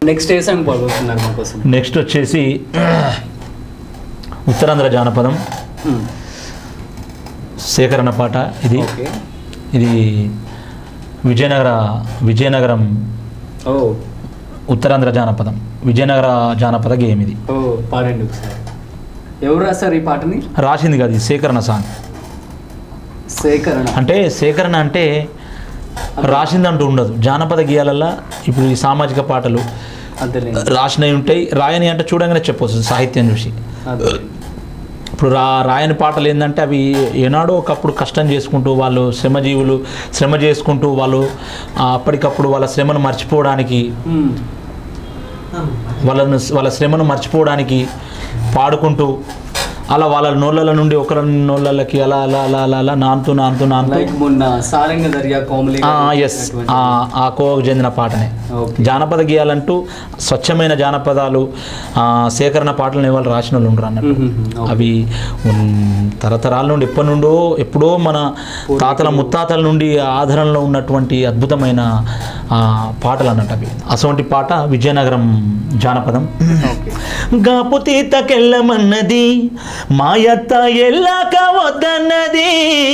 Next ఏ song పాడుతున్నారు మా కోసం నెక్స్ట్ వచ్చేసి ఉత్తరాంధ్ర జానపదం Hmm. సేకరణ పాట ఇది ఓకే ఇది విజయనగర విజయనగరం ఓ ఉత్తరాంధ్ర జానపదం విజయనగర జానపద గేమ్ ఇది ఓ పాడండి ఒకసారి ఎవరు రాస్తారు ఈ పాటని రాసింది కాదు ఇది సేకరణ సాంగ్ సేకరణ అంటే సేకరణ అంటే రాసిందంటూ ఉండదు జానపద గేయాలల్లో ఇప్పుడు ఈ సామాజిక పాటలు అదేలే రాసినవి ఉంటాయి రాయని అంటే చూడంగానే చెప్పొచ్చు సాహిత్యం చూసి అదే ఇప్పుడు రా రాయని పాటలు ఏంటంటే అవి ఏనాడో ఒకప్పుడు కష్టం చేసుకుంటూ వాళ్ళు శ్రమజీవులు శ్రమ చేసుకుంటూ వాళ్ళు ఆ, అప్పటికప్పుడు వాళ్ళ శ్రమను మర్చిపోవడానికి Hmm. వాళ్ళను వాళ్ళ శ్రమను మర్చిపోవడానికి పాడుకుంటూ అలా వాళ్ళ నోళ్ళ నుండి ఒకరి నోళ్ళకి అలా అలా అలా అలా అలా నానుతూ నానుతూ నానుతూ లైక్ మొన్న సారంగ దర్యా కోమలి ఎస్ ఆ కోవకు చెందిన పాటనే ఓకే జానపద గేయాలంటూ స్వచ్ఛమైన జానపదాలు ఆ, సేకరణ పాటలను ఇవాళ రాసిన వాళ్ళు ఉండరు అన్నట్టు అవి ఉన్- తరతరాల నుండి ఎప్పటి నుండో ఎప్పుడో మన తాతల ముత్తాతల నుండి ఆధారంలో ఉన్నటువంటి అద్భుతమైన ఆ, పాటలు అన్నట్టు అవి అటువంటి పాట విజయనగరం జానపదం ఓకే గాపు తీతకెళ్ళమన్నది మాయత్త ఎల్లాక వద్దన్నది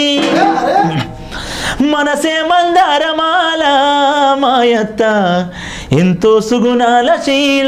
మనసే మందారమాల మాయత్త ఎంతో సుగుణాల శీల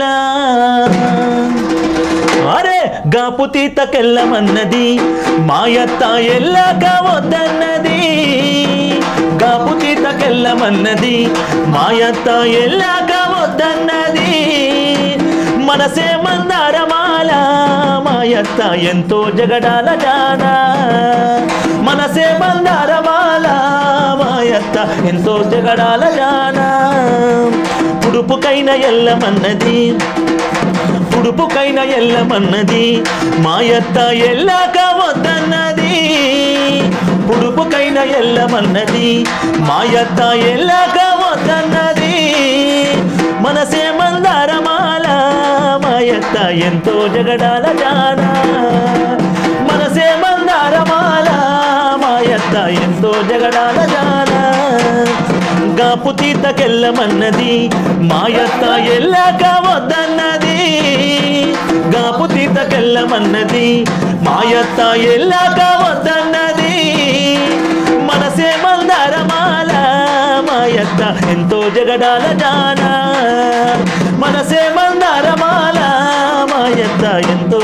అరే గాపు తీతకెళ్ళమన్నది మాయత్త ఎల్లాక వద్దన్నది గాపు తీతకెళ్ళమన్నది మాయత్త ఎల్లాక వద్దన్నది మనసే మందారమాల మాయత్త ఎంతో జగడాల జానా మనసే మందారమాల మాయత్త ఎంతో జగడాల జానా పుడుపుకైన ఎల్లమన్నది పుడుపుకైన ఎల్లమన్నది మాయత్త ఎల్లాక వద్దన్నది పుడుపుకైన ఎల్లమన్నది మాయత్త ఎల్లాక వద్దన్నది మనసే మందారమాల మాయత్త ఎంతో జగడాల జానా మనసే మందారమాల మాయత్త ఎంతో జగడాల జానా గాపు తీతకెళ్ళమన్నది మాయత్త ఎల్లాక వద్దన్నది గాపు తీతకెళ్ళమన్నది మాయత్త ఎల్లాక వద్దన్నది మనసే మందారమాల మాయత్త ఎంతో జగడాల జానా మనసే మందారమాల మాయత్త ఎంతో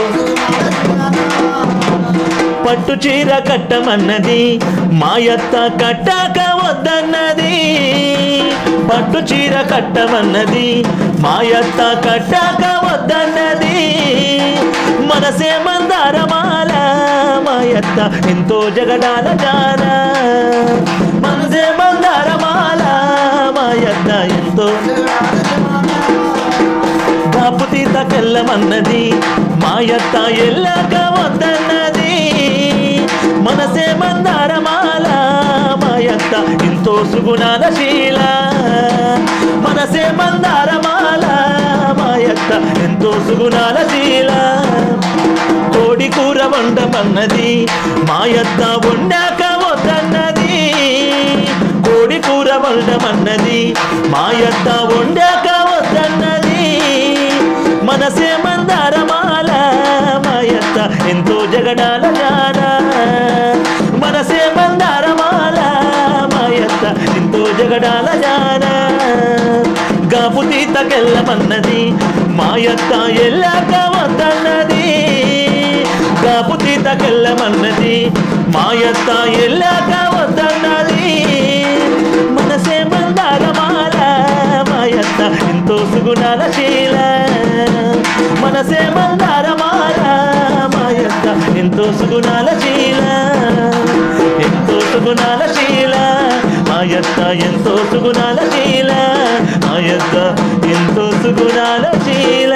పట్టు చీర కట్టమన్నది మాయత్త కట్టాక వద్దన్నది పట్టు చీర కట్టమన్నది మాయత్త కట్టాక వద్దన్నది మనసే మందారమాల మాయత్త ఎంతో జగడాల జాన మనసే మందారమాల మాయత్త ఎంతో కాపు తీతకెళ్ళమన్నది మాయత్త ఎల్లాక వద్దన్నది మనసే మందారమాల మాయత్త ఎంతో సుగుణాల శీల మనసే మందారమాల మాయత్త ఎంతో సుగుణాల శీల కోడి కూర వండమన్నది మాయత్త వండాక వద్దన్నది కోడి కూర వండమన్నది మాయత్త వండాక వద్దన్నది మనసే మందారమాల మాయత్త ఎంతో జగడాల జానా మనసే మందారమాల మాయత్త ఎంతో జగడాల జానా గాపు తీతకెళ్ళమన్నది మాయత్త ఎల్లాక వద్దన్నది గాపు తీతకెళ్ళమన్నది మాయత్త ఎల్లాక వద్దన్నది మనసే మందారమాల మాయత్త ఎంతో సుగుణాల శీల మనసే మందారమాల మాయత్త ఎంతో సుగుణాల శీల ఎంతో సుగుణాల శీల మాయత్త ఎంతో సుగుణాల శీల మాయత్త ఎంతో సుగుణాల శీల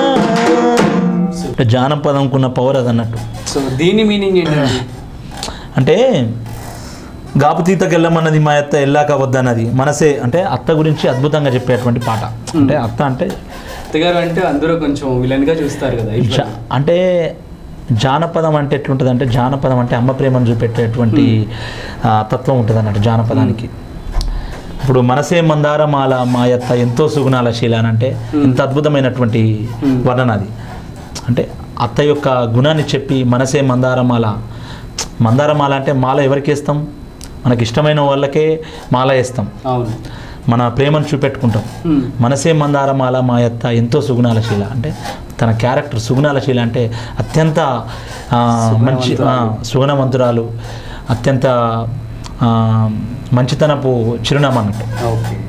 జానపదంకున్న పవర్ అది అన్నట్టు సో దీని మీనింగ్ ఏంటండి అంటే గాపుతీతకి వెళ్ళమన్నది మా అత్త ఎల్లాక వద్దన్నది మనసే అంటే అత్త గురించి అద్భుతంగా చెప్పేటువంటి పాట అంటే అత్త అంటే అత్తగారు అంటే అందరూ కొంచెం విలన్ గా చూస్తారు కదా జా- అంటే జానపదం అంటే ఎట్లుంటుంది అంటే జానపదం అంటే అమ్మ ప్రేమను చూపెట్టేటువంటి ఆ, తత్వం ఉంటుంది అన్నట్టు జానపదానికి ఇప్పుడు మనసే మందారమాల మా యొక్క ఎంతో సుగుణాల శీల అని అంటే ఎంత అద్భుతమైనటువంటి Hmm. వర్ణన అది అంటే అత్త యొక్క గుణాన్ని చెప్పి మనసే మందారమాల మందారమాల అంటే మాల ఎవరికి వేస్తాం మనకి ఇష్టమైన వాళ్ళకే మాల వేస్తాం అవును మన ప్రేమను చూపెట్టుకుంటాం ఉమ్. మనసే మందారమాల మా యొక్క ఎంతో సుగుణాల శీల అంటే తన క్యారెక్టర్ సుగుణాల శీల అంటే అత్యంత ఆ, మంచి ఆ, సుగుణవంతురాలు అత్యంత ఆ, మంచితనపు చిరునామా అన్నట్టు ఓకే